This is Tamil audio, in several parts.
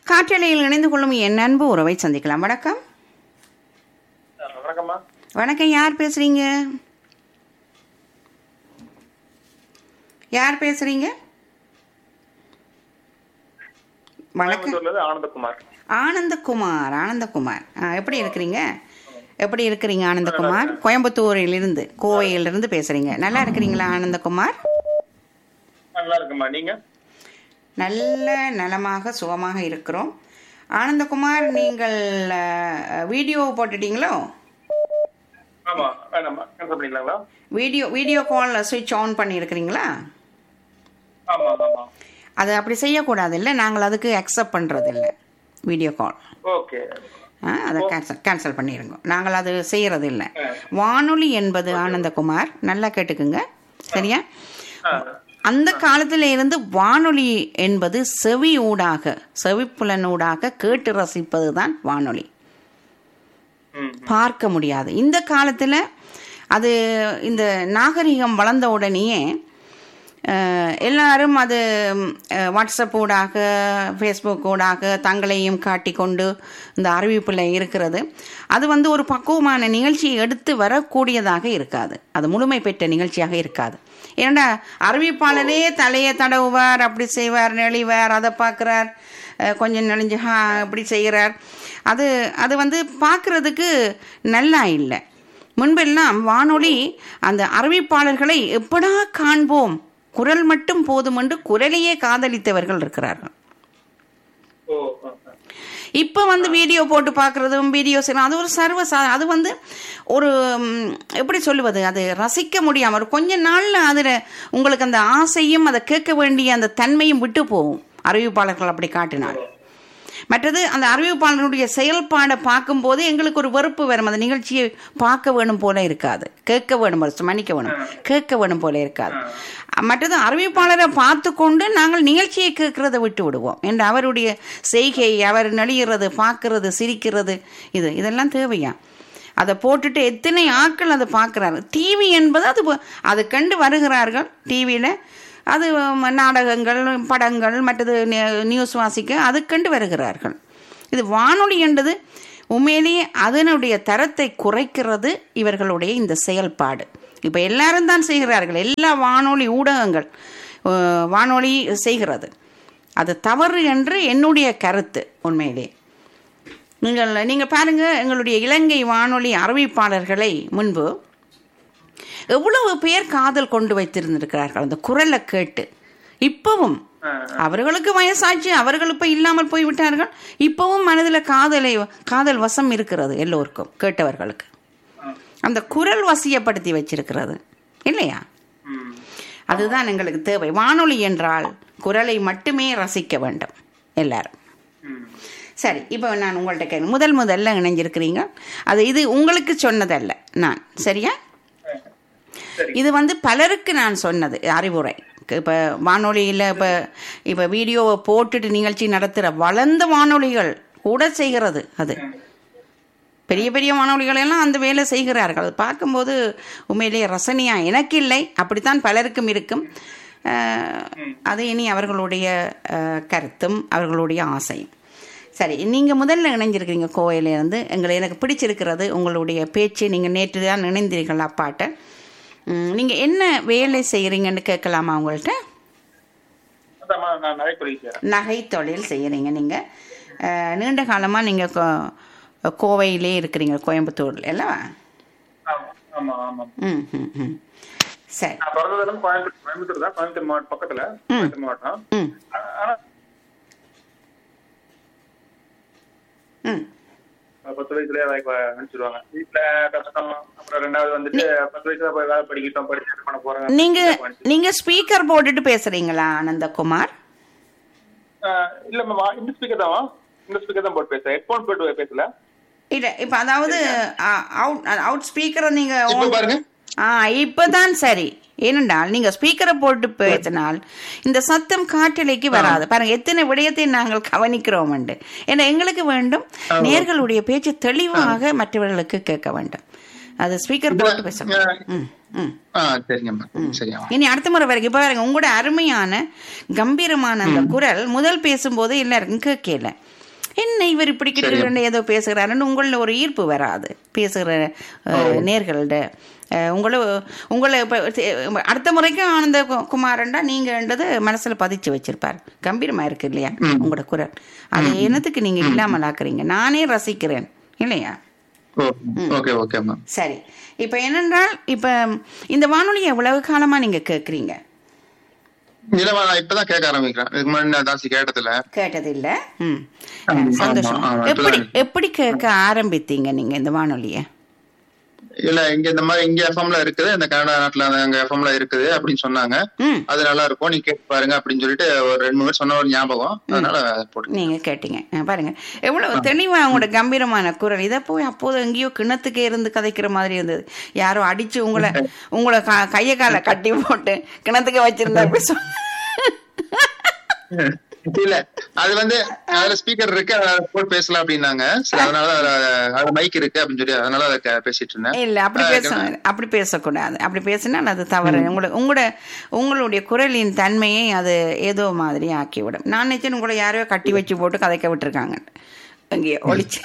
காற்றலையில் இணைந்து கொள்ளும் என் அன்பு உறவை சந்திக்கலாம் வணக்கம் வணக்கம்மா வணக்கம் யார் பேசுறீங்க யார் பேசுறீங்க வணக்கம் கோயம்புத்தூர்ல இருந்து ஆனந்தகுமார் ஆனந்தகுமார் ஆனந்தகுமார் ஆ, எப்படி இருக்கிறீங்க எப்படி இருக்கிறீங்க ஆனந்தகுமார் கோயம்புத்தூரிலிருந்து கோவையிலிருந்து பேசுறீங்க நல்லா இருக்கிறீங்களா ஆனந்தகுமார் நல்லா இருக்குமா நீங்க நல்ல நலமாக சுகமாக இருக்கிறோம் ஆனந்தகுமார் நீங்கள் அஹ், வீடியோ போட்டுட்டீங்களோ ஆமா வேணாமா கேன்சல் பண்ணிக்கலாங்களா வீடியோ வீடியோ கால் சுவிட்ச் ஆன் பண்ணியிருக்கிறீங்களா ஆமா ஆமா அது அப்படி செய்யக்கூடாது இல்லை நாங்கள் அதுக்கு அக்செப்ட் பண்ணுறது இல்லை வீடியோ கால் ஓகே ஆ அதை கேன்சல் கேன்சல் பண்ணிடுங்க நாங்கள் அது செய்கிறது இல்லை வானொலி என்பது ஆனந்தகுமார் நல்லா கேட்டுக்குங்க சரியா அந்த காலத்தில் இருந்து வானொலி என்பது செவி ஊடாக செவிப்புலனூடாக கேட்டு ரசிப்பது தான் வானொலி ம் பார்க்க முடியாது இந்த காலத்தில் அது இந்த நாகரிகம் வளர்ந்த உடனேயே அஹ், எல்லாரும் அது அஹ், வாட்ஸ்அப் ஊடாக ஃபேஸ்புக் ஊடாக தங்களையும் காட்டிக்கொண்டு இந்த அறிவிப்பில் இருக்கிறது அது வந்து ஒரு பக்குவமான நிகழ்ச்சியை எடுத்து வரக்கூடியதாக இருக்காது அது முழுமை பெற்ற நிகழ்ச்சியாக இருக்காது ஏன்னா அறிவிப்பாளரே தலையை தடவுவார் அப்படி செய்வார் நெளிவார் அதை பார்க்குறார் கொஞ்சம் நெளிஞ்சு ஹா இப்படி செய்கிறார் அது அது வந்து பார்க்குறதுக்கு நல்லா இல்லை முன்பெல்லாம் வானொலி அந்த அறிவிப்பாளர்களை எப்படா காண்போம் குரல் மட்டும் போதும் என்று குரலையே காதலித்தவர்கள் இருக்கிறார்கள் ஓ ஆ, ஆ. இப்போ வந்து வீடியோ போட்டு பார்க்குறதும் வீடியோ செய்யலாம் அது ஒரு சர்வ சா அது வந்து ஒரு ம், எப்படி சொல்லுவது அது ரசிக்க முடியாமல் ஒரு கொஞ்ச நாளில் அதில் உங்களுக்கு அந்த ஆசையும் அதை கேட்க வேண்டிய அந்த தன்மையும் விட்டு போகும் அறிவிப்பாளர்கள் அப்படி காட்டினால் மற்றது அந்த அறிவிப்பாளருடைய செயல்பாடை பார்க்கும்போது எங்களுக்கு ஒரு வெறுப்பு வரும் அந்த நிகழ்ச்சியை பார்க்க வேணும் போல இருக்காது கேட்க வேணும் போல- மன்னிக்க வேணும் கேட்க வேணும் போல இருக்காது மற்றது அறிவிப்பாளரை பார்த்து கொண்டு நாங்கள் நிகழ்ச்சியை கேட்கறதை விட்டு விடுவோம் என்று அவருடைய செய்கை அவர் நெளிகிறது பார்க்கறது சிரிக்கிறது இது இதெல்லாம் தேவையா அதை போட்டுட்டு எத்தனை ஆட்கள் அதை பார்க்குறாரு டிவி என்பது அது ப- அது கண்டு வருகிறார்கள் டிவியில் அது ம், நாடகங்கள் படங்கள் மற்றது நி- நியூஸ் வாசிக்க அது கண்டு வருகிறார்கள் இது வானொலி என்பது உண்மையிலேயே அதனுடைய தரத்தை குறைக்கிறது இவர்களுடைய இந்த செயல்பாடு இப்போ எல்லாரும் தான் செய்கிறார்கள் எல்லா வானொலி ஊடகங்கள் அஹ், வானொலி செய்கிறது அது தவறு என்று என்னுடைய கருத்து உண்மையிலே நீங்கள் நீங்கள் பாருங்க எங்களுடைய இலங்கை வானொலி அறிவிப்பாளர்களை முன்பு எவ்வளவு பேர் காதல் கொண்டு வைத்திருந்திருக்கிறார்கள் அந்த குரலை கேட்டு இப்பவும் அவர்களுக்கு வயசாச்சு அவர்கள் இப்ப இல்லாமல் போய்விட்டார்கள் இப்பவும் மனதில் காதலை காதல் வசம் இருக்கிறது எல்லோருக்கும் கேட்டவர்களுக்கு அந்த குரல் வசியப்படுத்தி வச்சிருக்கிறது இல்லையா ம் அதுதான் எங்களுக்கு தேவை வானொலி என்றால் குரலை மட்டுமே ரசிக்க வேண்டும் எல்லாரும் ம் சரி இப்போ நான் உங்கள்கிட்ட கேட்க முதல் முதல்ல இணைஞ்சிருக்கிறீங்க அது இது உங்களுக்கு சொன்னதல்ல நான் சரியா சரி. இது வந்து பலருக்கு நான் சொன்னது அறிவுரை இப்போ வானொலியில் இப்போ இப்போ வீடியோவை போட்டுட்டு நிகழ்ச்சி நடத்துகிற வளர்ந்த வானொலிகள் கூட செய்கிறது அது பெரிய பெரிய வானொலிகள் எல்லாம் அந்த வேலை செய்கிறார்கள் அது பார்க்கும்போது உண்மையிலேயே ரசனையா எனக்கு இல்லை அப்படித்தான் பலருக்கும் இருக்கும் அஹ், அது இனி அவர்களுடைய அஹ், கருத்தும் அவர்களுடைய ஆசையும் சரி நீங்கள் முதல்ல இணைஞ்சிருக்கிறீங்க கோவையிலேருந்து எங்களை எனக்கு பிடிச்சிருக்கிறது உங்களுடைய பேச்சு நீங்கள் நேற்று தான் இணைந்தீர்கள் அப்பாட்ட நீங்கள் என்ன வேலை செய்கிறீங்கன்னு கேட்கலாமா உங்கள்கிட்ட அதாம்மா நான் நிறைய தொழில் செய்றேன் நகை தொழில் செய்கிறீங்க நீங்கள் நீண்ட காலமாக நீங்கள் கோவையிலே இருக்கிறீங்க கோயம்புத்தூர்ல எல்லாம் ஆமா ஆமா ஆமா ம் ம் ம் சரி நான் பிறந்ததுல இருந்து கோயம்புத்தூர் கோயம்புத்தூர் தான் கோயம்புத்தூர் மாவட்டம் பக்கத்துல கோயம்புத்தூர் மாவட்டம் ம் ஆ- ஆனா ம் பத்து வயசுலயே வேலைக்கு அனுப்பிச்சிடுவாங்க வீட்டுல கஷ்டம் அப்புறம் ரெண்டாவது வந்துட்டு பத்து வயசுல போய் வேலை படிக்கிட்டோம் படிச்சு என்ன பண்ண போறேன் நீங்கள் நீங்கள் ஸ்பீக்கர் போட்டுட்டு பேசுகிறீங்களா ஆனந்தகுமார் ஆஹ் இல்லம்மா வா- இந்த ஸ்பீக்கர் தான் இந்த ஸ்பீக்கர் தான் போட்டு பேசுறேன் ஹெட்போன் போட்டு பேசல இல்லை இப்போ அதாவது அவுட் அவுட் ஸ்பீக்கரை இப்ப நீங்கள் பாருங்க ஆ இப்பதான் சரி ஏனென்றால் நீங்க ஸ்பீக்கரை போட்டு பேசினால் இந்த சத்தம் காற்றலைக்கு வராது பாருங்க எத்தனை விடயத்தை நாங்கள் கவனிக்கிறோம் உண்டு ஏன்னா எங்களுக்கு வேண்டும் நேர்களுடைய பேச்சு தெளிவாக மற்றவர்களுக்கு கேட்க வேண்டும் அது ஸ்பீக்கர் போட்டு பேசணும் ம் ம் ஆ சரிங்கம்மா சரியாம்மா இனி அடுத்த முறை வரைக்கும் இப்போ பாருங்க உங்களோட அருமையான கம்பீரமான அந்த குரல் முதல் பேசும்போது எல்லாருக்கும் கேட்கல என்ன இவர் இப்படி கிட்ட ஏதோ பேசுகிறாருன்னு உங்களில் ஒரு ஈர்ப்பு வராது பேசுகிற அஹ், நேர்கள்ட அஹ், உங்களை உங்களை இப்போ அடுத்த முறைக்கும் ஆனந்த கு- குமாரன்டா நீங்கன்றது மனசில் பதிச்சு வச்சிருப்பார் கம்பீரமாக இருக்கு இல்லையா உங்களோட குரல் அது என்னத்துக்கு நீங்கள் இல்லாமல் ஆக்குறீங்க நானே ரசிக்கிறேன் இல்லையா ஓ ஓகே ஓகே மேம் சரி இப்போ என்னென்றால் இப்போ இந்த வானொலியை எவ்வளவு காலமாக நீங்கள் கேட்குறீங்க இல்ல நான் இப்பதான் கேட்க ஆரம்பிக்கிறேன் இதுக்கு முன்னாடி நான் ஜாஸ்தி கேட்டதில்ல கேட்டதில்ல ம் ஆமா, சந்தோஷம் ஆமா, எப்படி இப்பதான் எப்படி கேட்க ஆரம்பித்தீங்க நீங்க இந்த வானொலியை இல்ல இங்க இந்த மாதிரி இங்க எஃப்எம்ல இருக்குது இந்த கனடா நாட்டுல அங்க எஃப்எம்ல இருக்குது அப்படின்னு சொன்னாங்க ம் அது நல்லா இருக்கும் நீ கேட்டு பாருங்க அப்படின்னு சொல்லிட்டு ஒரு ரெண்டு மூணு பேர் சொன்ன ஒரு ஞாபகம் அதனால போட்டு நீங்க கேட்டீங்க ஆ, பாருங்க எவ்வளவு தெளிவா உங்களோட கம்பீரமான குரல் இதை போய் அப்போது எங்கேயோ கிணத்துக்கே இருந்து கதைக்கிற மாதிரி இருந்தது யாரோ அடிச்சு உங்களை உங்களை க- கைய காலை கட்டி போட்டு கிணத்துக்கு வச்சிருந்தா அப்படி சொன்ன இல்ல அது வந்து அதுல ஸ்பீக்கர் இருக்கு அதை போட்டு பேசலாம் அப்படின்னாங்க சரி, அதனால அதுல- அதுல மைக் இருக்கு அப்படின்னு சொல்லி அதனால அதை கே- பேசிட்டு இருந்தேன் இல்ல அப்படி பேச அப்படி பேசக்கூடாது அப்படி பேசினா அது தவறு உங்களோட உங்களோட உங்களுடைய குரலின் தன்மையை அது ஏதோ மாதிரி ஆக்கிவிடும் நான் நினைச்சேன் உங்களை யாரையோ கட்டி வச்சு போட்டு கதைக்க விட்டுருக்காங்க அங்கேயோ ஒழிச்சு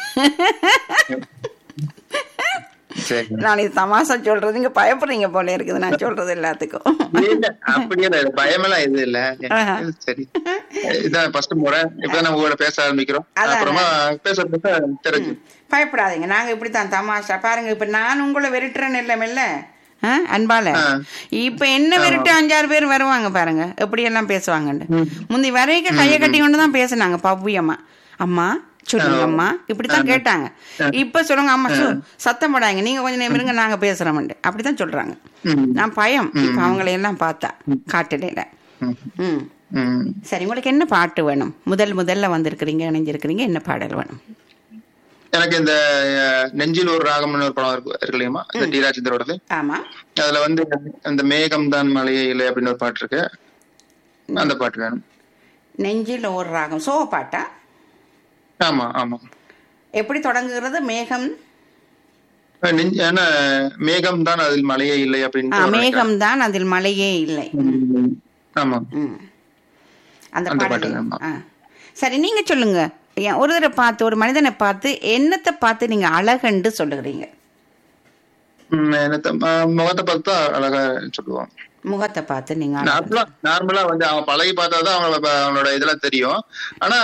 சரி நான் இது தமாசா சொல்றது இங்க பயப்படுறீங்க போல இருக்குது நான் சொல்றது எல்லாத்துக்கும் இல்ல அப்படியே இல்ல பயமெல்லாம் இது இல்ல ஆஹா. சரி இதான் ஃபர்ஸ்ட் முறை இப்பதான் நம்ம கூட பேச ஆரம்பிக்கிறோம் அதான். அப்புறமா பேச பேச தெரிஞ்சு பயப்படாதீங்க நாங்க இப்படித்தான் தமாஷா பாருங்க இப்ப நான் உங்களை வெறுட்டுறேன்னு இல்லை மெல்ல ஆ, அன்பால ஆ. இப்ப என்ன வெறுட்டு அஞ்சாறு பேர் வருவாங்க பாருங்க எப்படி எல்லாம் பேசுவாங்கன்னு முந்தி வரைக்கும் கையை கட்டி கொண்டு தான் பேசுனாங்க பவ்யமா அம்மா சொல்லுங்க அம்மா இப்படித்தான் கேட்டாங்க இப்ப சொல்லுங்க அம்மா சு சத்தம் போடாங்க நீங்க கொஞ்சம் நேரம் இருங்க நாங்க பேசுறோம்ண்டு அப்படித்தான் சொல்றாங்க ம். நான் பயம் இப்ப அவங்களை எல்லாம் பார்த்தா காட்டுடையில ம். ம் ம். சரி உங்களுக்கு என்ன பாட்டு வேணும் முதல் முதல்ல வந்திருக்கிறீங்க இணைஞ்சிருக்கிறீங்க என்ன பாடல் வேணும் எனக்கு இந்த அஹ், நெஞ்சில் ஒரு ராகம்னு ஒரு படம் இருக்கு இருக்கு இல்லையம்மா இந்த டி ராஜேந்தரோடது ஆமா அதுல வந்து அந்த மேகம் தான் மலையே இல்லை அப்படின்னு ஒரு பாட்டு இருக்கு அந்த பாட்டு வேணும் நெஞ்சில் ஒரு ராகம் சோக பாட்டா ஆமா ஆமா எப்படி தொடங்குகிறது மேகம் அஹ், நெஞ்ச ஏன்னா மேகம் தான் அதில் மலையே இல்லை ஆ, அப்படின்னு ஒரு மேகம் தான் அதில் மழையே இல்லை ம். ஆமா ம். அந்த அந்த பாடல் பாட்டு, ஆமா. ஆ. சரி நீங்க சொல்லுங்க ஏன் ஒரு தடவை பார்த்து ஒரு மனிதனை பார்த்து என்னத்தை பார்த்து நீங்க அழகண்டு சொல்லுகிறீங்க ம், என்னத்த ம- முகத்தை பார்த்தா அழகா சொல்லுவோம் முகத்தை பார்த்து நீங்க அழகு- நார்மலா நார்மலா வந்து அவங்க பழகி பார்த்தாதான் அவங்க அவங்களோட இதெல்லாம் தெரியும் ஆனா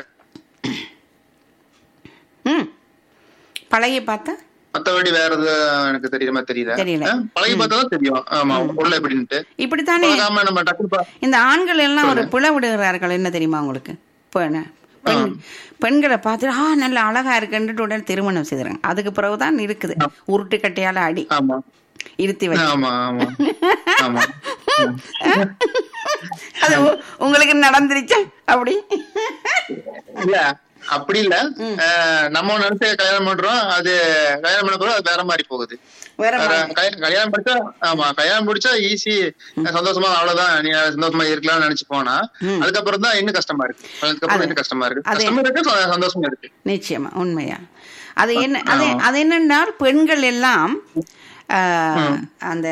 ம் பழகி பார்த்தா மத்தபடி வேற எதுவும் எனக்கு தெரியற மாதிரி தெரியல தெரியல. அஹ், பழகி பார்த்தாதான் தெரியும் ஆமா உள்ள எப்படின்ட்டு இப்படித்தானே பழகாம நம்ம டக்குனு பா- இந்த ஆண்கள் எல்லாம் ஒரு பிழை விடுகிறார்கள் என்ன தெரியுமா உங்களுக்கு பெண் பெண் பெண்களை பார்த்து ஆ நல்ல அழகா இருக்குன்ட்டு உடனே திருமணம் செய்துறாங்க அதுக்கு பிறகுதான் இருக்குது உருட்டு கட்டையால அடி ஆமா இருத்தி வச்சு ஆமா ஆமா ஆமா அது உ- உங்களுக்கு நடந்துருச்சா அப்படி இல்ல அப்படி இல்ல அஹ், நம்ம நினைச்ச கல்யாணம் பண்றோம் அது கல்யாணம் பண்ண பிறகு அது வேற மாதிரி போகுது வேற வேற மாதிரி. கல்யா- கல்யாணம் படிச்சா ஆமா கல்யாணம் முடிச்சா ஈஸி சந்தோஷமா அவ்வளவுதான் நீ சந்தோஷமா இருக்கலாம்னு நினைச்சு போனா அதுக்கப்புறம் தான் இன்னும் கஷ்டமா இருக்கு அதுக்கப்புறம் இன்னும் கஷ்டமா இருக்கு அது- கஷ்டமா இருக்கு ச- சந்தோஷமா இருக்கு நிச்சயமா உண்மையா அது என்ன அது அது என்னென்றால் பெண்கள் எல்லாம் ஆஹ், அந்த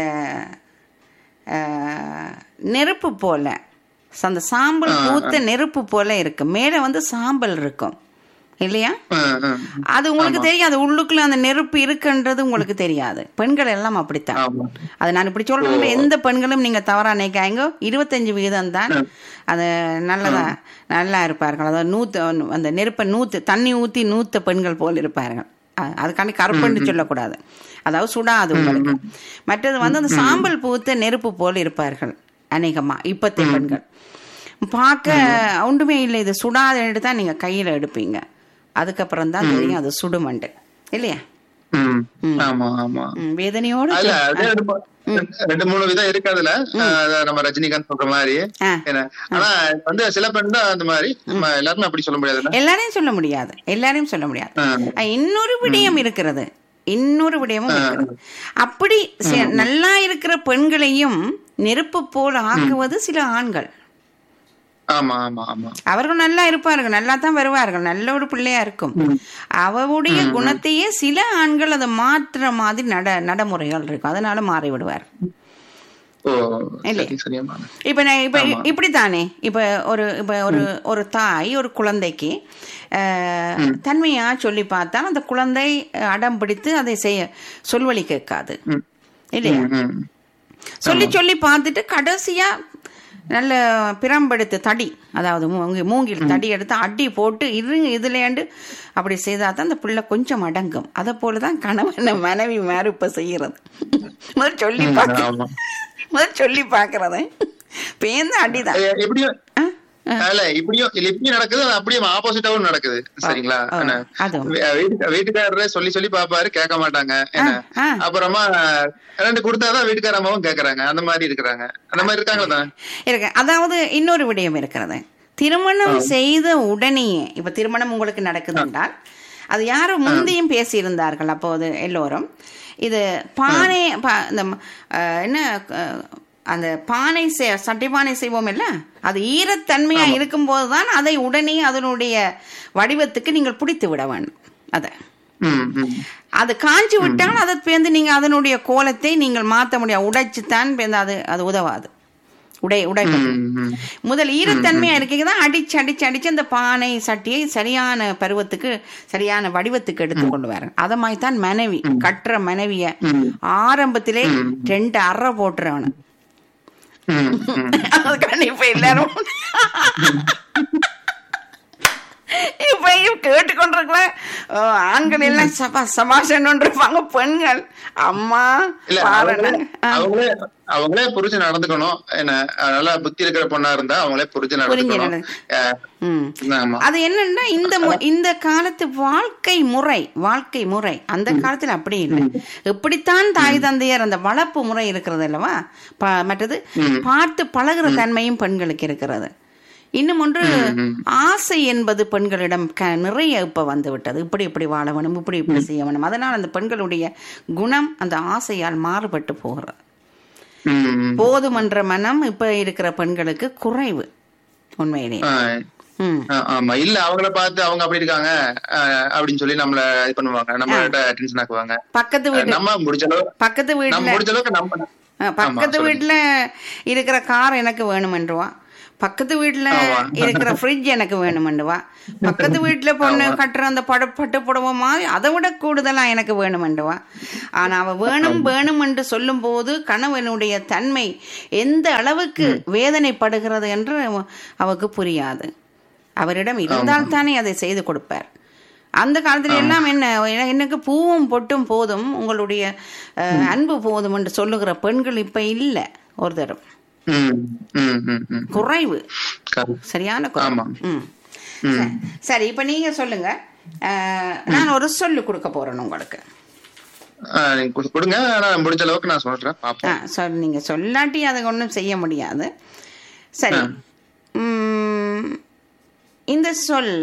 ஆஹ், நெருப்பு போல அந்த சாம்பல் பூத்த நெருப்பு போல இருக்கு மேல வந்து சாம்பல் இருக்கும் இல்லையா அஹ், அஹ். அது உங்களுக்கு தெரியாது உள்ளுக்குள்ள அந்த நெருப்பு இருக்குன்றது உங்களுக்கு தெரியாது பெண்கள் எல்லாம் அப்படித்தான் ஆமா அது நான் இப்படி சொல்றேன் எந்த பெண்களும் நீங்க தவறா நினைக்காங்க இருபத்தஞ்சு வீதம் தான் அது நல்லதா நல்லா இருப்பார்கள் அதாவது நூத்து அந்த நெருப்பை நூத்து தண்ணி ஊத்தி நூத்த பெண்கள் போல் இருப்பார்கள் அ- அதுக்காண்டி கருப்புன்னு சொல்லக்கூடாது அதாவது சுடாது உங்களுக்கு மற்றது வந்து அந்த சாம்பல் பூத்த நெருப்பு போல் இருப்பார்கள் அநேகமா இப்பத்திய பெண்கள் பார்க்க ஒன்றுமே இல்லை இது சுடாதுன்னு தான் நீங்க கையில எடுப்பீங்க அதுக்கப்புறம் தான் தெரியும் அது சுடுமண்டு இல்லையா ம். ஆமா ஆமா ம், வேதனையோடு அல்ல அதே ரெண்டு மூ- ரெண்டு மூணு விதம் இருக்கு அதுல அஹ், அத நம்ம ரஜினிகாந்த் சொல்ற மாதிரி ஆ. என்ன ஆனா வந்து சில பெண் தான் அந்த மாதிரி நம்ம எல்லாருமே அப்படி சொல்ல முடியாதுல்ல எல்லாரையும் சொல்ல முடியாது எல்லாரையும் சொல்ல முடியாது ஆ. அஹ், இன்னொரு விடயம் இருக்கிறது இன்னொரு விடயமும் இருக்கிறது அப்படி சி- நல்லா இருக்கிற பெண்களையும் நெருப்பு போல் ஆக்குவது சில ஆண்கள் ஆமா ஆமா ஆமா அவர்கள் நல்லா இருப்பார்கள் நல்லா தான் வருவார்கள் நல்ல ஒரு பிள்ளையா இருக்கும் அவருடைய குணத்தையே சில ஆண்கள் அதை மாற்றுற மாதிரி நட நடைமுறைகள் இருக்கும் அதனால மாறி விடுவார் ஓ இல்லையா? சரி சரியம்மா இப்ப நான் இப்ப ஆமா. இப்படித்தானே இப்ப ஒரு இப்ப ஒரு ஒரு தாய் ஒரு குழந்தைக்கு அஹ், தன்மையா சொல்லி பார்த்தா அந்த குழந்தை அஹ், அடம் பிடித்து அதை செய்ய சொல்வழி கேட்காது ம். இல்லையா ம், ம். சொல்லி சொல்லி பார்த்துட்டு கடைசியா நல்ல பிரம்பெடுத்து தடி அதாவது மூங்கி- மூங்கில் தடி எடுத்து அடி போட்டு இருங்க இதுலேண்டு அப்படி செய்தா தான் அந்த பிள்ளை கொஞ்சம் அடங்கும் அதை போல தான் கணவன் மனைவி மாதிரி இப்ப செய்யறது முதல் சொல்லி ம், பார்க்க ஆமா. முதல் சொல்லி பார்க்கறது பேருந்து அடிதான் ஏ, எப்படியும் இல்ல இப்படியும் இல்ல இப்படியும் நடக்குது அது அப்படியே ஆப்போசிட்டாவும் நடக்குது சரிங்களா ஆ, என்ன? அதுவும். வீ- வீட்டுக்கு- வீட்டுக்காரரே சொல்லி சொல்லி பாப்பாரு கேட்க மாட்டாங்க என்ன ஆ. அப்புறமா ரெண்டு கொடுத்தாதான் வீட்டுக்கார அம்மாவும் கேக்குறாங்க அந்த மாதிரி இருக்கிறாங்க அந்த மாதிரி இருக்காங்களா தான் இருக்கு அதாவது இன்னொரு விடயம் இருக்கிறது திருமணம் செய்த உடனேயே இப்ப திருமணம் உங்களுக்கு நடக்குது என்றால் அது யாரும் முந்தையும் பேசியிருந்தார்கள் அப்போது எல்லோரும் இது பானை பா- இந்த ம- அஹ், என்ன அஹ், அந்த பானை செய் சட்டி பானை செய்வோம் இல்ல அது ஈரத்தன்மையா இருக்கும்போது தான் அதை உடனே அதனுடைய வடிவத்துக்கு நீங்கள் பிடித்து விட வேண்டும் அதை ம், ம். அது காஞ்சி விட்டால் அதை பேர்ந்து நீங்க அதனுடைய கோலத்தை நீங்கள் மாற்ற முடியாது உடைச்சு தான் பேர்ந்து அது அது உதவாது உடை உடை ம், ம். முதல் ஈரத்தன்மையா இருக்கீங்க தான் அடிச்சு அடிச்சு அடிச்சு அந்த பானை சட்டியை சரியான பருவத்துக்கு சரியான வடிவத்துக்கு எடுத்து கொண்டு வரேன் அத மாதிரி தான் மனைவி கட்டுற மனைவிய ஆரம்பத்திலே ரெண்டு அறை போட்டுறவனு ம், ம். அது கண்டிப்பா எல்லாரும் இப்ப கேட்டுக்கொண்டிருக்கல ஆண்கள் எல்லாம் சபா சபாஷன் இருப்பாங்க பெண்கள் அம்மா இல்ல பாருங்க அவங்களே அவங்களே அவங்களே புரிஞ்சு நடந்துக்கணும் என்ன நல்லா புத்தி இருக்கிற பொண்ணா இருந்தா அவங்களே புரிஞ்சு நடந்துக்கணும் நடந்து- அஹ், ம் ஆமா அது என்னன்னா இந்த மு- இந்த காலத்து வாழ்க்கை முறை வாழ்க்கை முறை அந்த காலத்துல அப்படி இல்லை எப்படித்தான் தாய் தந்தையர் அந்த வளர்ப்பு முறை இருக்கிறது அல்லவா ப- மற்றது பார்த்து பழகுற தன்மையும் பெண்களுக்கு இருக்கிறது இன்னும் ஒன்று ஆசை என்பது பெண்களிடம் க நிறைய இப்ப வந்து விட்டது இப்படி இப்படி வாழ வேணும் இப்படி இப்படி செய்ய வேணும் அதனால் அந்த பெண்களுடைய குணம் அந்த ஆசையால் மாறுபட்டு போகிறது ம், ம். போதுமன்ற மனம் இப்ப இருக்கிற பெண்களுக்கு குறைவு உண்மையிலேயே ஆஹ், ம் ஆஹ், ஆமா இல்ல அவங்கள பார்த்து அவங்க அப்படி இருக்காங்க ஆஹ், அப்படின்னு சொல்லி நம்மள இது பண்ணுவாங்க நம்மள்ட்ட டென்ஷன் ஆக்குவாங்க பக்கத்து வீடு நம்ம முடிஞ்ச அளவு பக்கத்து நம்ம வீட்டுல முடிஞ்ச அளவுக்கு நம்ம அஹ், பக்கத்து சொல்லுங்க. வீட்டுல இருக்கிற கார் எனக்கு வேணுமென்றுவா பக்கத்து வீட்டுல ஆமா. இருக்கிற ஃப்ரிட்ஜ் எனக்கு வேணுமென்றுவா பக்கத்து வீட்டுல பொண்ணு கட்டுற அந்த பட பட்டு புடவை மாதிரி அதை விட கூடுதலா எனக்கு வேணுமென்றுவா ஆனா அவ வேணும் வேணும் என்று சொல்லும் போது கணவனுடைய தன்மை எந்த அளவுக்கு வேதனைப்படுகிறது என்று அவ- அவக்கு புரியாது அவரிடம் இருந்தால் தானே அதை செய்து கொடுப்பார் அந்த காலத்துல எல்லாம் என்ன என- எனக்கு பூவும் பொட்டும் போதும் உங்களுடைய அஹ், அன்பு போதும் என்று சொல்லுகிற பெண்கள் இப்ப இல்ல ஒரு தரம் ம், ம், ம், ம். குறைவு correct. சரியான குறைவு ஆமா. ம். ம். சரி. சரி இப்ப நீங்க சொல்லுங்க அஹ், நான் ஒரு சொல்லு கொடுக்க போறேன் உங்களுக்கு ஆஹ், நீங்க கு- கொடுங்க நான் முடிஞ்ச அளவுக்கு நான் சொல்றேன் ஆ, பாப்போம் சொல் நீங்க சொல்லாட்டி அதை ஒன்றும் செய்ய முடியாது சரி ஆ. ம், இந்த சொல்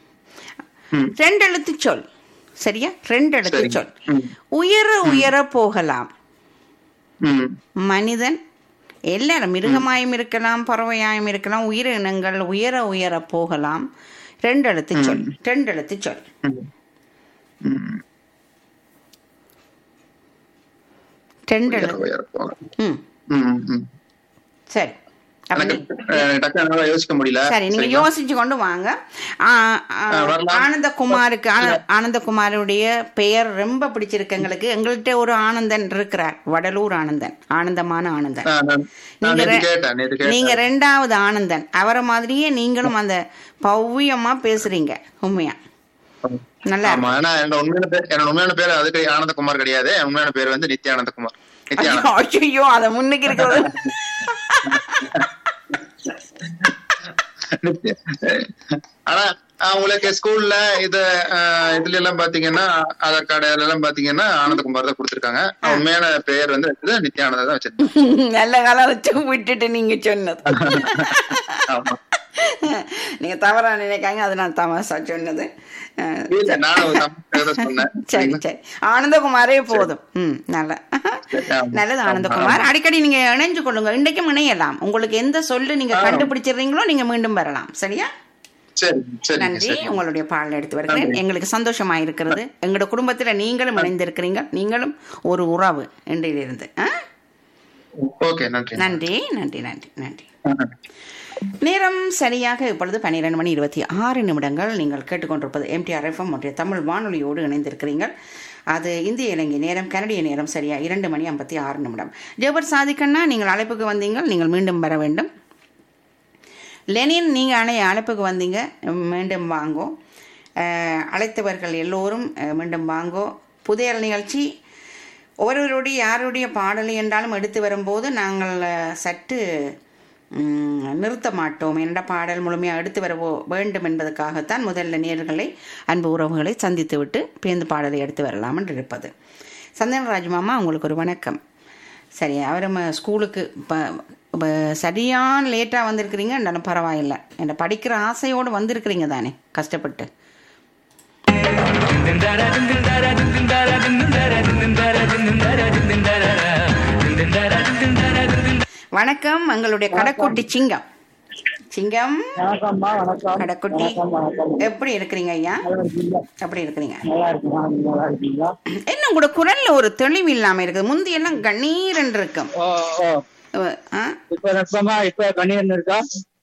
ம். ரெண்டு எழுத்து சொல் சரியா ரெண்டு எழுத்து சரி. சொல் ம். உயர உயர போகலாம் ம், மனிதன் எல்லாரும் மிருகமாயும் இருக்கலாம் பறவையாயும் இருக்கலாம் உயிரினங்கள் உயர உயர போகலாம் ரெண்டு எழுத்து சொல் ரெண்டு எழுத்து சொல் ம். ம். ரெண்டு உயர, எழுத்து உயர போகலாம். ம் ம், ம். சரி அப்ப எனக்கு நீ- அஹ், டக்குனு என்னால யோசிக்க முடியல சரி நீங்க சரிங்களா? யோசிச்சு கொண்டு வாங்க ஆ, ஆ, ஆ, வரலாம். ஆனந்தகுமாருக்கு ஆன- ஆனந்தகுமாருடைய பெயர் ரொம்ப பிடிச்சிருக்கு எங்களுக்கு எங்கள்கிட்ட ஒரு ஆனந்தன் இருக்கிறார் வடலூர் ஆனந்தன் ஆனந்தமான ஆனந்தன் ஆஹ், நான் நான் நீங்க நேத்து ரெ- கேட்டேன் நேத்து கேட்டேன் நீங்க ரெண்டாவது ஆனந்தன் அவரை மாதிரியே நீங்களும் அந்த பவ்யமா பேசுறீங்க உண்மையா நல்லா ஆமா ஆனா என்னோட உண்மையான பேர் என்னோட உண்மையான பேர் அதுக்கு ஆனந்தகுமார் கிடையாது என் உண்மையான பேர் வந்து நித்யானந்தகுமார் நித்யானந்த் ஐயோ அத முன்னுக்கு இருக்கிறது நித்யா- ஆனா அவங்களுக்கு ஸ்கூல்ல இது அஹ், இதுல எல்லாம் பாத்தீங்கன்னா ஆதார் கார்டு அதுல எல்லாம் பாத்தீங்கன்னா ஆனந்தகுமார் தான் கொடுத்திருக்காங்க உண்மையான பெயர் வந்து வச்சது நித்யானந்தா தான் வச்சிருக்கேன் நல்ல காலம் வச்சு விட்டுட்டு நீங்க சொன்னது ஆமா நீங்க தவறா நினைக்காங்க அது நான் தமாசா சொன்னது அஹ், இல்ல நானும் ஒரு தமிழ் தான் சொன்னேன் சரி சரி ஆனந்தகுமாரே போதும் ம் நல்ல ஆமா. நல்லது ஆனந்தகுமார் அடிக்கடி நீங்க இணைஞ்சு கொள்ளுங்க இன்றைக்கும் இணையலாம் உங்களுக்கு எந்த சொல்லு நீங்க கண்டுபிடிச்சிடுறீங்களோ நீங்க மீண்டும் வரலாம் சரியா சரி சரிங்க நன்றி சரி உங்களுடைய பாடல் எடுத்து வருகிறேன் எங்களுக்கு சந்தோஷமா இருக்கிறது எங்களோட குடும்பத்துல நீங்களும் இணைந்திருக்கிறீங்க நீங்களும் ஒரு உறவு இன்றிலிருந்து ஆ? ஓகே நன்றி நன்றி நன்றி நன்றி நன்றி ஆ, நன்றி. நேரம் சரியாக இப்பொழுது பன்னிரண்டு மணி இருபத்தி ஆறு நிமிடங்கள் நீங்கள் கேட்டுக்கொண்டிருப்பது எம்டிஆர் எஃப்எம் ஒன்றிய தமிழ் வானொலியோடு இணைந்திருக்கிறீர்கள் அது இந்திய இலங்கை நேரம் கனடிய நேரம் சரியா இரண்டு மணி ஐம்பத்தி ஆறு நிமிடம் ஜெபர் சாதிக்கண்ணா நீங்கள் அழைப்புக்கு வந்தீங்கள் நீங்கள் மீண்டும் வர வேண்டும் லெனின் நீங்கள் அணைய அழைப்புக்கு வந்தீங்க மீண்டும் வாங்கோ அஹ், அழைத்தவர்கள் எல்லோரும் அஹ், மீண்டும் வாங்கோ புதையல் நிகழ்ச்சி ஒவ்வொருவருடைய யாருடைய பாடலை என்றாலும் எடுத்து வரும்போது நாங்கள் அஹ், சற்று ம், நிறுத்த மாட்டோம் என்ற பாடல் முழுமையாக எடுத்து வர வேண்டும் என்பதற்காகத்தான் முதல்ல நேர்களை அன்பு உறவுகளை சந்தித்துவிட்டு பேருந்து பாடலை எடுத்து வரலாம் என்று இருப்பது சந்தனராஜ் மாமா உங்களுக்கு ஒரு வணக்கம் சரி அவர் ஸ்கூலுக்கு இப்போ இப்போ சரியான லேட்டாக வந்திருக்கிறீங்க இருந்தாலும் பரவாயில்லை என்ன படிக்கிற ஆசையோடு வந்திருக்கிறீங்க தானே கஷ்டப்பட்டு வணக்கம் எங்களுடைய கடைக்குட்டி சிங்கம் சிங்கம் வணக்கம்மா வணக்கம் கடைக்குட்டி வணக்கம் வணக்கம் எப்படி இருக்கிறீங்க ஐயா நல்லா இருக்கீங்களா? எப்படி இருக்கிறீங்க நல்லா இருக்குமா நல்லா இருக்கீங்களா என்ன உங்களோட குரல்ல ஒரு தெளிவு இல்லாம இருக்குது முந்தி எல்லாம் கண்ணீரன் இருக்கும் ஓ ஓ அஹ், ஆ? இப்ப ரசமா இப்ப கணியன் இருக்கா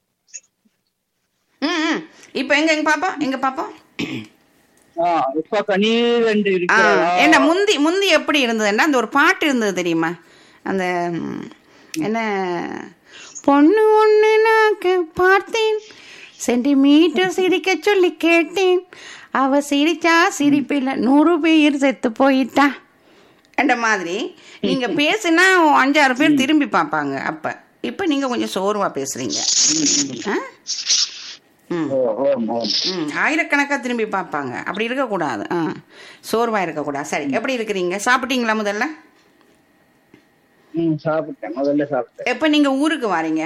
ம் ம். இப்ப எங்க எங்க பாப்பா எங்க பாப்பா ஆ, இப்ப கணீர் என்று ஆ, இருக்கிறதா என்ன முந்தி முந்தி எப்படி இருந்ததுன்னா அந்த ஒரு பாட்டு இருந்தது தெரியுமா அந்த ம், என்ன பொண்ணு ஒண்ணு நாக்கு பார்த்தேன் சென்டிமீட்டர் சிரிக்க சொல்லி கேட்டேன் அவ சிரிச்சா சிரிப்பில்ல நூறு பேர் செத்து போயிட்டா அந்த மாதிரி நீங்க பேசினா அஞ்சாறு பேர் திரும்பி பார்ப்பாங்க அப்ப இப்ப நீங்க கொஞ்சம் சோர்வா பேசுறீங்க ஆ? ம் ஓ ஓ ஓ ம் ஆயிரக்கணக்கா திரும்பி பார்ப்பாங்க அப்படி இருக்கக்கூடாது ஆ சோர்வா இருக்கக்கூடாது சரி எப்படி இருக்கிறீங்க சாப்பிட்டீங்களா முதல்ல ம் சாப்பிட்டேன் முதல்ல சாப்பிட்டேன் எப்போ நீங்க ஊருக்கு வாரீங்க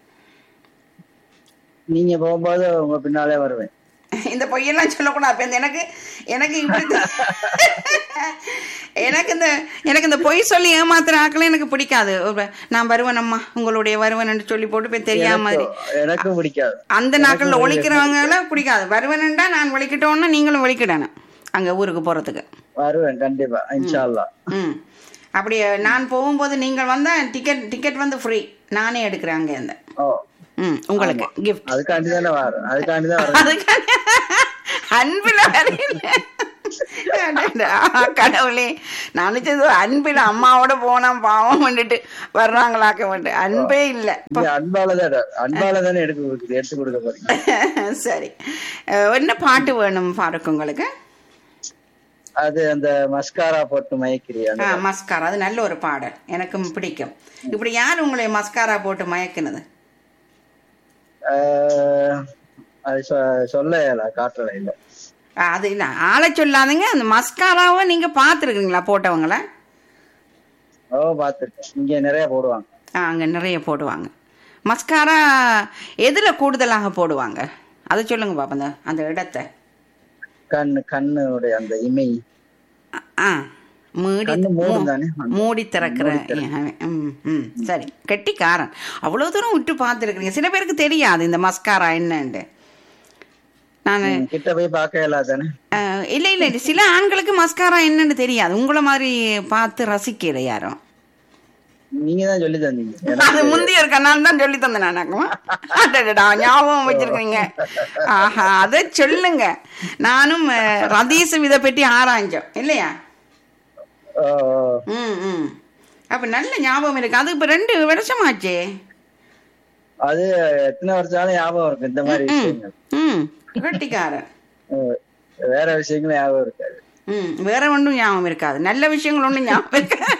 நீங்க போகும்போது உங்க பின்னாலே வருவேன் இந்த பொய்யெல்லாம் சொல்லக்கூடாது அப்ப இந்த எனக்கு எனக்கு இப்படி த- எனக்கு இந்த எனக்கு இந்த பொய் சொல்லி ஏமாத்துற ஆக்களும் எனக்கு பிடிக்காது ஒரு- நான் வருவேன் அம்மா உங்களுடைய வருவன் சொல்லி போட்டு போய் தெரியாம மாதிரி எனக்கும் எனக்கும் பிடிக்காது அந்த நாட்கள்ல ஒழிக்கிறவங்கள பிடிக்காது வருவனண்டா நான் ஒழிக்கிட்டோன்னா நீங்களும் ஒழிக்கிடணும் அங்க ஊருக்கு போறதுக்கு வருவேன் கண்டிப்பா இன்ஷா அல்லாஹ் ம் அப்படி நான் போகும்போது நீங்கள் வந்தா டிக்கெட் டிக்கெட் வந்து ஃப்ரீ நானே எடுக்கிறேன் அங்கே இருந்து ஓ ம் உங்களுக்கு கிஃப்ட் அதுக்காண்டி தானே வரும் அதுக்காண்டி தான் வரேன் அதுக்கான அன்புல வரேன் கடவுளே நான் நினைச்சது அன்பில் அம்மாவோட போனா பாவம் பண்ணிட்டு வர்றாங்களாக்க மாட்டேன் அன்பே இல்லை இங்க அன்பால தானே அன்பால தானே எடுக்க கொடுக்குது எடுத்து கொடுக்க போறீங்க சரி அஹ், என்ன பாட்டு வேணும் ஃபாரூக் உங்களுக்கு அது அந்த மஸ்காரா போட்டு மயக்கிறியா ஆ மஸ்காரா அது நல்ல ஒரு பாடல் எனக்கும் பிடிக்கும் இப்படி யார் உங்களை மஸ்காரா போட்டு மயக்குனது ஆஹ் அது சொ- சொல்ல இயல காட்டல இல்ல ஆ, அது இல்லை ஆளை சொல்லாதீங்க அந்த மஸ்காராவை நீங்க பார்த்துருக்கீங்களா போட்டவங்கள ஓ பாத்துருக்கேன் இங்க நிறைய போடுவாங்க ஆ அங்கே நிறைய போடுவாங்க மஸ்காரா எதில் கூடுதலாக போடுவாங்க அதை சொல்லுங்க பாப்பா அந்த அந்த இடத்த கண்ணு கண்ணுடைய அந்த இமை ஆ மூடி கண்ணு மூடும் மூ- தானே? மூடி திறக்கிற ம் ம் சரி கெட்டிக்காரன் அவ்வளோ தூரம் விட்டு பார்த்துருக்குறீங்க சில பேருக்கு தெரியாது இந்த மஸ்காரா என்னன்ட்டு நான் ம், கிட்ட போய் பார்க்க இயலாது தானே அஹ், இல்லை இல்லை இது சில ஆண்களுக்கு மஸ்காரா என்னன்னு தெரியாது உங்களை மாதிரி பார்த்து ரசிக்கிற யாரும் நீங்க தான் சொல்லி தந்தீங்க அது எனக்கு முந்தைய ஒரு கண்ணால் தான் சொல்லி தந்தேன் நானாக்குமா அடடடா ஞாபகம் வச்சிருக்கீங்க ஆஹா அதை சொல்லுங்க நானும் அஹ், ரதீஷும் இதை பற்றி ஆராய்ஞ்சோம் இல்லையா ஓ, ஓ. ம் ம் அப்ப நல்ல ஞாபகம் இருக்கு அது இப்ப ரெண்டு வருஷமாச்சே அது எத்தனை வருஷம் ஞாபகம் இருக்கும் இந்த மாதிரி விஷயங்கள் ம் கட்டிக்காரன் அஹ் வேற விஷயங்களும் ஞாபகம் இருக்காது ம் வேற ஒன்றும் ஞாபகம் இருக்காது நல்ல விஷயங்கள் ஒன்றும் ஞாபகம் இருக்காது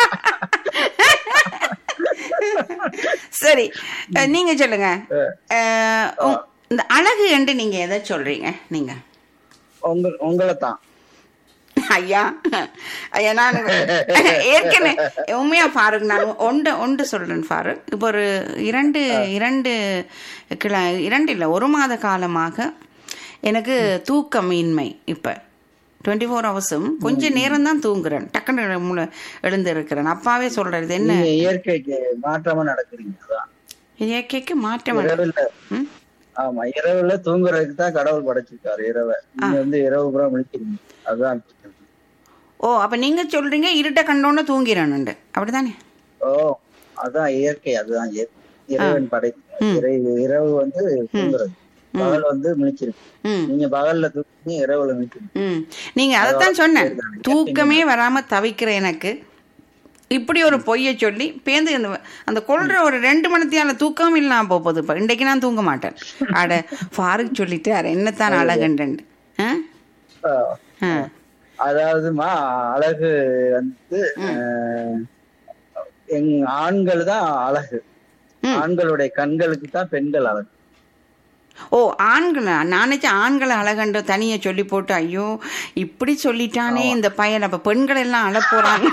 சரி அஹ், நீங்க சொல்லுங்க அஹ், உ- இந்த அழகு என்று நீங்க எதை சொல்றீங்க நீங்க உங்க உங்களை தான் ஐயா ஐயா நான் ஏற்கனவே உண்மையா ஃபாரூக் நான் ஒன்று ஒன்று சொல்றேன் ஃபாரூக் இப்போ ஒரு இரண்டு இரண்டு கிள இரண்டு இல்லை ஒரு மாத காலமாக எனக்கு தூக்கமின்மை இப்போ டுவெண்ட்டி ஃபோர் ஹவர்ஸும் கொஞ்ச நேரம் தான் தூங்குறேன் டக்குன்னு முழு எழுந்து இருக்கிறேன் அப்பாவே சொல்றது என்ன நீங்க இயற்கைக்கு மாற்றமா நடக்கிறீங்க அதான் இயற்கைக்கு மாற்றம் அடை- இரவுல ம்? ஆமா இரவுல தூங்குறதுக்கு தான் கடவுள் படைச்சிருக்காரு இரவை நீங்க வந்து இரவு பூரா முழிக்கிறீங்க அதுதான் பிரச்சனை. ஓ அப்போ நீங்க சொல்றீங்க இருட்ட கண்டோன்னு தூங்கிறேன்னுண்டு அப்படிதானே ஓ அதான் இயற்கை அதுதான் இயற்கை. இறைவன் படைப்பு இறை இரவு வந்து தூங்குறது பகல் வந்து முழிச்சிருக்கு ம் நீங்க பகல்ல தூங்கி இரவுல முழிச்சிருக்கு ம் நீங்க அதைத்தான் சொன்னேன் தூக்கமே வராம தவிக்கிற எனக்கு இப்படி ஒரு பொய்யை சொல்லி பேந்து அந்த அந்த கொள்ற ஒரு ரெண்டு மணித்தியால தூக்கம் இல்லாம போக போகுது இப்போ இன்றைக்கு நான் தூங்க மாட்டேன் அட ஃபாருக்கு சொல்லிட்டு அட என்னத்தான் அழகண்டன் ஆ ஆஹ் ஆ அதாவதுமா அழகு வந்து ஆஹ், எங் ஆண்கள் தான் அழகு ஆண்களுடைய கண்களுக்கு தான் பெண்கள் அழகு ஓ ஆண்களை நான் நினைச்சேன் ஆண்களை அழகண்ட தனியை சொல்லி போட்டு ஐயோ இப்படி சொல்லிட்டானே இந்த பையன் அப்ப பெண்கள் எல்லாம் அழ போறாங்க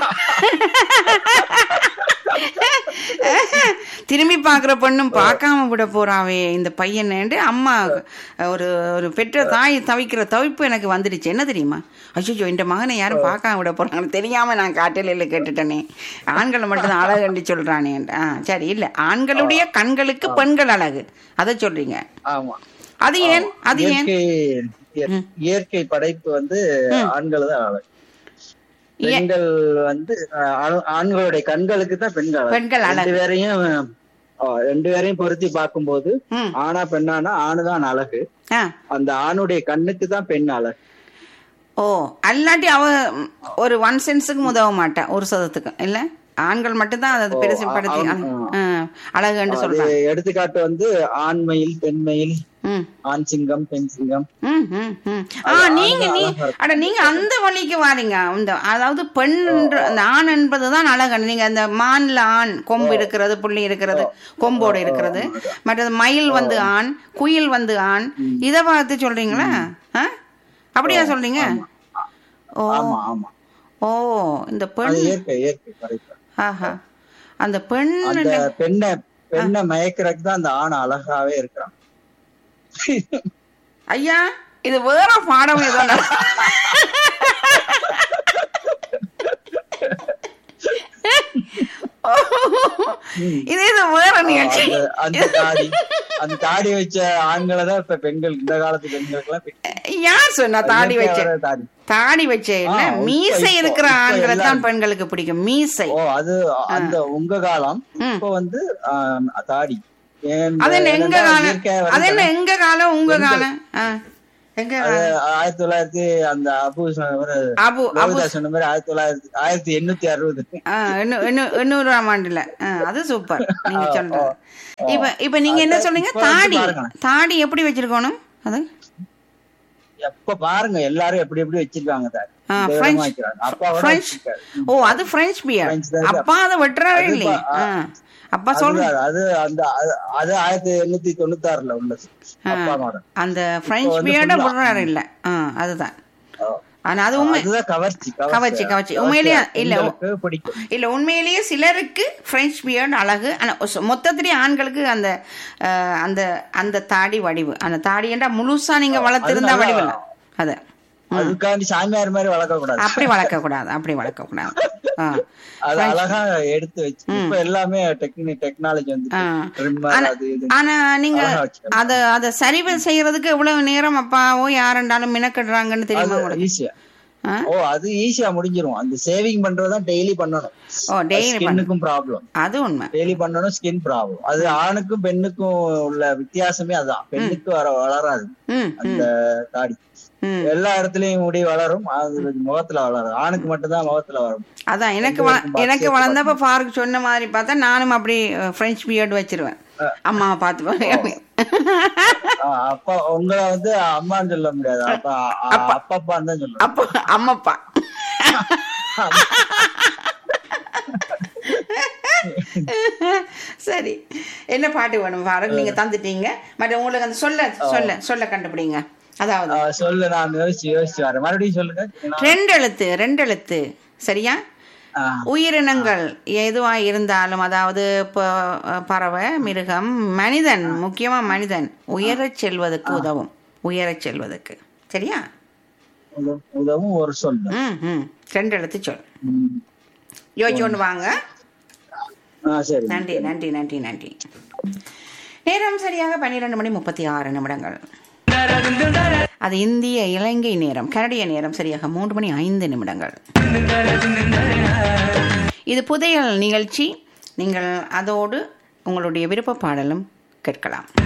திரும்பி பார்க்குற பொண்ணும் பார்க்காம விட போறாவே இந்த பையனேண்டு அம்மா ஒரு ஒரு பெற்ற தாய் தவிக்கிற தவிப்பு எனக்கு வந்துடுச்சு என்ன தெரியுமா அச்சோ இந்த மகனை யாரும் பார்க்காம விட போறாங்கன்னு தெரியாம நான் காட்டலையில் கேட்டுட்டேனே ஆண்களை மட்டும்தான் அழகுண்டு சொல்றானே ஆ சரி இல்லை ஆண்களுடைய கண்களுக்கு பெண்கள் அழகு அதை சொல்றீங்க ஆமா அது ஏன் அது ஏன் இயற்கை இயற்- இயற்கை படைப்பு வந்து ஆண்கள் தான் அழகு ஏன்? பெண்கள் வந்து ஆஹ், ஆண்- ஆண்களுடைய கண்களுக்கு தான் பெண்கள் அழகு பெண்கள் அழகு. ரெண்டு பேரையும் ஆஹ், ரெண்டு பேரையும் பொருத்தி பார்க்கும்போது ம் ஆணா பெண்ணானா ஆணுதான் அழகு ஆ அந்த ஆணுடைய கண்ணுக்கு தான் பெண் அழகு ஓ அல்லாட்டி அவ ம், ஒரு ஒன் சென்ஸுக்கு உதவ மாட்டா ஒரு சதத்துக்கு இல்ல ஆண்கள் மட்டும்தான் அதை பெருசு படுத்தி அவன், ஆ, அழகுன்னு அது சொல்றாங்க எடுத்துக்காட்டு வந்து ஆண்மயில் பெண்மயில் ம் ஆண் சிங்கம் பெண் சிங்கம் ம், ம், ம். ஆ நீங்க நீ அட நீங்க அந்த வழிக்கு வாரீங்க இந்த அதாவது பெண் என்ற அந்த ஆண் என்பதுதான் அழகன் நீங்க அந்த மான்ல ஆண் கொம்பு இருக்கிறது புள்ளி இருக்கிறது கொம்போடு இருக்கிறது மற்றது மயில் வந்து ஆண் குயில் வந்து ஆண் இத பார்த்து சொல்றீங்களா ஆ? அப்படியா சொல்றீங்க ஓ ஆமா ஆமா ஓ இந்த அது பெண் இயற்கை இயற்கை படைப்பு ஆஹா அந்த பெண் அந்த பெண்ணை பெண்ணை மயக்கிறதுக்கு தான் அந்த ஆண் அழகாவே இருக்கிறான் ஐயா இது வேற பாடம் ஏதோ நட- இது இது வேற நிகழ்ச்சி அந்த அந்த தாடி அந்த தாடி வச்ச ஆண்களை தான் இப்ப பெண்கள் இந்த காலத்து பெண்களுக்கு எல்லாம் யார் சொன்னா தாடி வச்ச தாடி தாடி வச்ச இல்ல ஆ, இப்ப- மீசை இப்ப- இருக்கிற இப்ப ஆண்களை தான் எல்லாரும். பெண்களுக்கு பிடிக்கும் மீசை ஓ அது அந்த உங்க காலம் ம். இப்ப வந்து ஆஹ், தாடி ஏன் அது என்ன எங்க ஏன்னா காலம் இயற்கையா அது வருது. என்ன எங்க காலம் உங்க காலம் ஆ, எங்க அது காலம் ஆயிரத்தி தொள்ளாயிரத்தி அந்த அபு சொன்ன மாதிரி அபு அபு லோகிதாஸ் சொன்ன மாதிரி ஆயிரத்தி தொள்ளாயிரத்தி ஆயிரத்தி எண்ணூத்தி அறுபது ஆ, எண்ணூ- எண்ணூ- எண்ணூறாம் ஆண்டுல ஆ, அது சூப்பர் நீங்க சொல்றது இப்ப இப்ப நீங்க என்ன சொல்றீங்க இப்ப வந்து தாடி பாருங்க. தாடி எப்படி வச்சிருக்கணும் அது எப்ப பாருங்க எல்லாரும் எப்படி எப்படி வச்சிருக்காங்க தாடி ஆ, இந்த French- விதமா வைக்கிறாங்க. அப்பா கூட பிரெஞ்சு வச்சிருக்காரு. ஓ அது பிரெஞ்சு பியர் French தான். அப்பா அதை வெட்டுறாரே அது இல்லையே பா- ஆ. அப்பா சொல்ற அதுதான், அது அந்த அது- அது ஆயிரத்தி எண்ணூத்தி தொண்ணூத்தி ஆறுல உள்ளது அப்பா மாடல் அந்த பிரெஞ்சு வந்து பியர்ட full ஆ- விடுறாரு இல்ல ஆ, அதுதான் ஆனா அது உண்மை அதுதான் கவர்ச்சி கவர்ச்சி, கவர்ச்சி. உண்மையிலேயே இல்ல, பெண்களுக்கு பிடிக்கும் இல்ல உண்மையிலேயே சிலருக்கு பிரெஞ்சு பியர்டு அழகு ஆனா சொ- மொத்தத்திலேயே ஆண்களுக்கு அந்த அஹ், அந்த அந்த தாடி வடிவு அந்த தாடி என்றா முழுசா நீங்க வளர்த்திருந்தா அது வடிவு நல்லா- அது அதுக்காண்டி சாமியார் மாதிரி வளர்க்க கூடாது அப்படி வளர்க்க கூடாது அப்படி வளர்க்க கூடாது ஆ. அது அழகா எடுத்து வச்சு இப்ப எல்லாமே டெக்னி டெக்னாலஜி வந்து ஆ. trimmer ஆனா- அது இது ஆனா நீங்க அழகா வச்சுக்கலாம். அத அத சரிவு செய்யறதுக்கு எவ்வளவு நேரம் அப்பாவோ யாருண்டாலும் மினக்கிடுறாங்கன்னு தெரியுமா உங்களுக்கு ஈஸியா ஆ? ஓ அது ஈஸியா முடிஞ்சிரும் அந்த சேவிங் பண்றதுதான் டெய்லி பண்ணணும் ஓ டெய்லி பண்ண ஸ்கின்னுக்கும் ப்ராப்ளம் அது உண்மை டெய்லி பண்ணணும் ஸ்கின் ப்ராப்ளம் அது ஆணுக்கும் பெண்ணுக்கும் உள்ள வித்தியாசமே அதான் பெண்ணுக்கு வர வளராது ம் அந்த தாடி ம் எல்லா இடத்துலயும் முடி வளரும் அது முகத்துல வளரும் ஆணுக்கு மட்டும்தான் முகத்துல வரும் அதான் எனக்கு வ- எனக்கு வளர்ந்தப்ப ஃபாருக்கு சொன்ன மாதிரி பார்த்தா நானும் அப்படி ஃப்ரெஞ்ச் பியர்டு வச்சிருவேன் அம்மாவை பார்த்து ஆ, அப்பா உங்களை வந்து அம்மான்னு சொல்ல முடியாது அப்பா அப்பா அப்பான்னு தான் சொல்லணும் அப்போ அம்மப்பா சரி என்ன பாட்டு வேணும் ஃபாரூக் நீங்க தந்துட்டீங்க மற்ற உங்களுக்கு அந்த சொல்ல சொல்ல சொல்ல கண்டுபிடிங்க அதாவது ஆ, சொல்லு நான் யோசிச்சு யோசிச்சு வரேன் மறுபடியும் சொல்லுங்க ரெண்டு எழுத்து ரெண்டு எழுத்து சரியா ஆ, உயிரினங்கள் எதுவா இருந்தாலும் அதாவது ப- பறவை மிருகம் மனிதன் முக்கியமா மனிதன் உயரச் செல்வதற்கு உதவும் உயரச் செல்வதற்கு சரியா உதவும், உதவும் ஒரு சொல்லு ம் ம் ரெண்டு எழுத்து சொல் ம். யோசிச்சு கொண்டு வாங்க ஆ சரி நன்றி நன்றி நன்றி நன்றி நேரம் சரியாக பன்னிரெண்டு மணி முப்பத்தி ஆறு நிமிடங்கள் அது இந்திய இலங்கை நேரம் கனடிய நேரம் சரியாக மூன்று மணி ஐந்து நிமிடங்கள் இது புதையல் நிகழ்ச்சி நீங்கள் அதோடு உங்களுடைய விருப்ப பாடலும் கேட்கலாம்